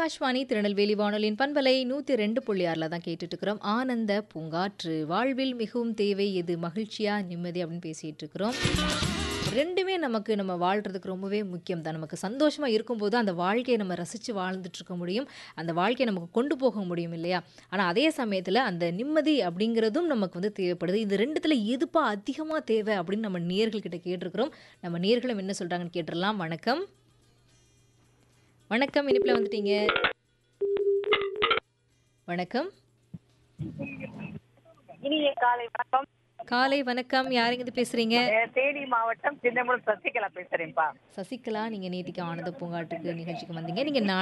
ஆகாஷ்வாணி திருநெல்வேலி வானொலியின் பண்பலை நூற்றி ரெண்டு புள்ளி ஆறில் தான் கேட்டுட்டு இருக்கிறோம் ஆனந்த பூங்காற்று வாழ்வில் மிகவும் தேவை எது மகிழ்ச்சியா நிம்மதி அப்படின்னு பேசிட்டு இருக்கிறோம் ரெண்டுமே நமக்கு நம்ம வாழ்றதுக்கு ரொம்பவே முக்கியம் தான் நமக்கு சந்தோஷமா இருக்கும்போது அந்த வாழ்க்கையை நம்ம ரசித்து வாழ்ந்துட்டு இருக்க முடியும் அந்த வாழ்க்கையை நமக்கு கொண்டு போக முடியும் இல்லையா ஆனால் அதே சமயத்தில் அந்த நிம்மதி அப்படிங்கிறதும் நமக்கு வந்து தேவைப்படுது இது ரெண்டுத்தில் எதுப்பா அதிகமாக தேவை அப்படின்னு நம்ம நேர்கள்கிட்ட கேட்டிருக்கிறோம் நம்ம நேர்களும் என்ன சொல்கிறாங்கன்னு கேட்டுடலாம் வணக்கம் வணக்கம் இனிப்பில் வந்துட்டீங்க வணக்கம் இனிய காலை வணக்கம் காலை வணக்கம் யாருங்க இது பேசுறீங்க அஹ் தேனி மாவட்டம் சின்னமுள் சசிகலா பேசுறேன்ப்பா சசிகலா நீங்க நேத்திக்கு ஆனந்த பூங்காட்டுக்கு நிகழ்ச்சிக்கு வந்தீங்க நீங்க